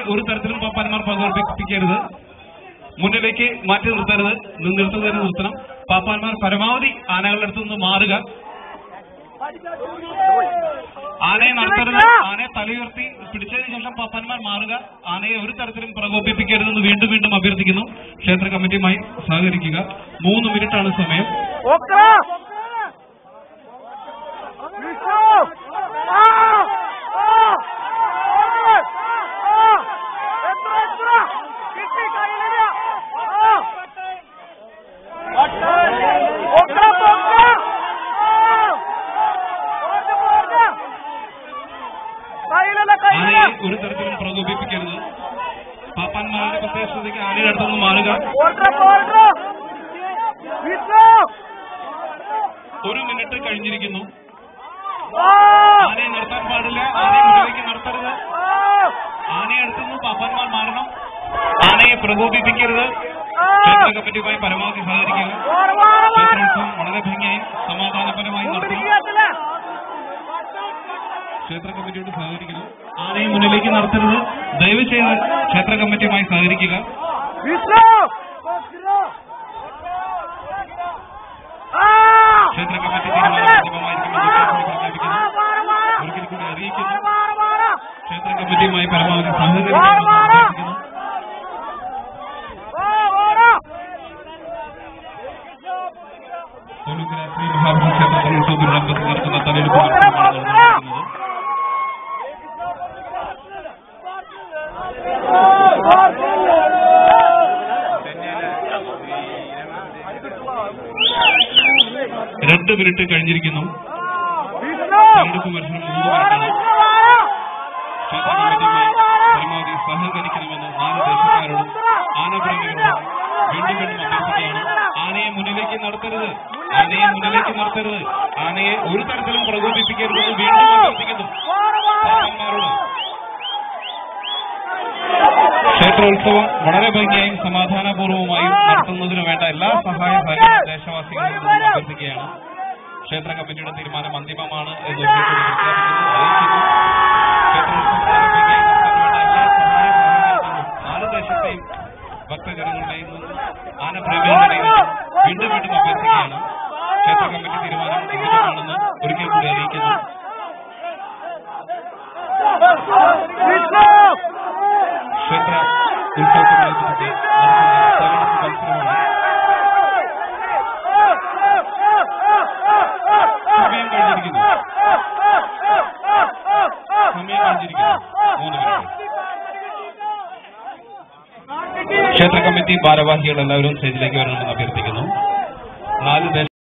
ഒരു തരത്തിലും പാപ്പാന്മാർ പ്രകോപിപ്പിക്കരുത് മുന്നിലേക്ക് മാറ്റി നിർത്തരുത് നി- നിർത്തുന്നതിന് നിർത്തണം പാപ്പാന്മാർ പരമാവധി ആനകളുടെ അടുത്ത് നിന്ന് മാറുക ആനയെ നടത്തരുത് ആനയെ തലയുയർത്തി പിടിച്ചതിന് ശേഷം പാപ്പാന്മാർ മാറുക ആനയെ ഒരു തരത്തിലും പ്രകോപിപ്പിക്കരുതെന്ന് വീണ്ടും വീണ്ടും അഭ്യർത്ഥിക്കുന്നു ക്ഷേത്ര കമ്മിറ്റിയുമായി സഹകരിക്കുക മൂന്ന് മിനിറ്റാണ് സമയം ഓക്കെ വിഷ്ണു ആ ആ ആ എത്ര എത്ര കിട്ടി കയ്യിലില്ല ആ ഓക്കെ ഓക്കെ കയ്യിലല്ല കയ്യിലല്ല ആനയെ ഒരു തരത്തിലും പ്രകോപിപ്പിക്കരുത് പാപ്പാന്മാരുടെ പ്രത്യേക ശ്രദ്ധയ്ക്ക് ആനയുടെ അടുത്തുനിന്ന് മാറുക ഓർഡർ ഓർഡർ വിഷ്ണു ഒരു മിനിറ്റ് കഴിഞ്ഞിരിക്കുന്നു ആ ആനയെ നിർത്താൻ പാടില്ല ആനയെ മുന്നിലേക്ക് നടത്തരുത് ആ ആനയെ അടുത്തുനിന്ന് പാപ്പാന്മാർ മാറണം ആനയെ പ്രകോപിപ്പിക്കരുത് ആ ക്ഷേത്ര കമ്മിറ്റിയുമായി പരമാവധി സഹകരിക്കുക ഓട് വാട വാട ക്ഷേത്രോത്സവം വളരെ ഭംഗിയായി സമാധാനപരമായി നടത്തണം മുമ്പിരിക്കത്തില്ല ക്ഷേത്ര കമ്മിറ്റിയോട് സഹകരിക്കണം ആനയെ മുന്നിലേക്ക് നടത്തരുത് ദയവ് ചെയ്ത് ക്ഷേത്ര കമ്മിറ്റിയുമായി സഹകരിക്കുക വിഷ്ണു ആ ക്ഷേത്ര കമ്മിറ്റി തീരുമാനം അന്തിമമായിരിക്കുമെന്ന് ഉദ്യോഗസ്ഥർ പ്രഖ്യാപിക്കുന്നു ആ വാട വാട ഒരിക്കൽ കൂടി അറിയിക്കുന്നു വാട വാട ക്ഷേത്ര കമ്മിറ്റിയുമായി പരമാവധി സഹകരിക്കണമെന്ന് അഭ്യർത്ഥിക്കുന്നു വാ വാട കൊല്ലൂർ ശ്രീ മഹാപ്രഭു ക്ഷേത്ര കലോത്സവത്തോടനുബന്ധിച്ച് നടക്കുന്ന തലയെടുപ്പ് മത്സരമാണ് നടന്നുകൊണ്ടിരിക്കുന്നത് രണ്ട് മിനിറ്റ് കഴിഞ്ഞിരിക്കുന്നു വിഷ്ണു തെരഞ്ഞെടുപ്പ് മത്സരം മൂന്ന് വാട മിനിറ്റാണ് വിഷ്ണു വാട ക്ഷേത്ര കമ്മിറ്റിയുമായി പരമാവധി സഹകരിക്കണമെന്ന് നാല് ദേശക്കാരോടും ആനപ്രേമികളോടും വീണ്ടും വീണ്ടും അഭ്യർത്ഥിക്കുകയാണ് ആനയെ മുന്നിലേക്ക് നടത്തരുത് ആനയെ മുന്നിലേക്ക് നടത്തരുത് ആനയെ ഒരു തരത്തിലും പ്രകോപിപ്പിക്കരുതെന്ന് വീണ്ടും അഭ്യർത്ഥിക്കുന്നു വാട വാട പാപ്പന്മാരോട് ക്ഷേത്രോത്സവം വളരെ ഭംഗിയായും സമാധാനപൂർവ്വമായും നടത്തുന്നതിന് വേണ്ട എല്ലാ സഹായ സഹകരണ ദേശവാസികളിൽ നിന്നും അഭ്യർത്ഥിക്കുകയാണ് ക്ഷേത്ര കമ്മിറ്റിയുടെ തീരുമാനം അന്തിമമാണ് എന്ന് ഒരിക്കൽ കൂടി പ്രഖ്യാപിക്കുന്നു അറിയിക്കുന്നു ക്ഷേത്രോത്സവം വളരെ ഭംഗിയായി നടത്താൻ വേണ്ട എല്ലാ സഹായ സഹകരണങ്ങളും നാല് ദേശത്തെയും ഭക്തജനങ്ങളുടെയും നിന്നും ആനപ്രേമികളുടെയും നിന്നും വീണ്ടും വീണ്ടും അഭ്യർത്ഥിക്കുകയാണ് ക്ഷേത്ര കമ്മിറ്റി തീരുമാനം അന്തിമമാണെന്ന് ഒരിക്കൽ കൂടി അറിയിക്കുന്നു വിഷ്ണു ക്ഷേത്ര ഉത്സവത്തോടനുബന്ധിച്ച് നടത്തുന്ന തെരഞ്ഞെടുപ്പ് മത്സരമാണ് സമയം കഴിഞ്ഞിരിക്കുന്നു സമയം കഴിഞ്ഞിരിക്കുന്നു മൂന്ന് മിനിറ്റ് ക്ഷേത്ര കമ്മിറ്റി ഭാരവാഹികൾ എല്ലാവരും സ്റ്റേജിലേക്ക് വരണമെന്ന് അഭ്യർത്ഥിക്കുന്നു നാല് ദേശ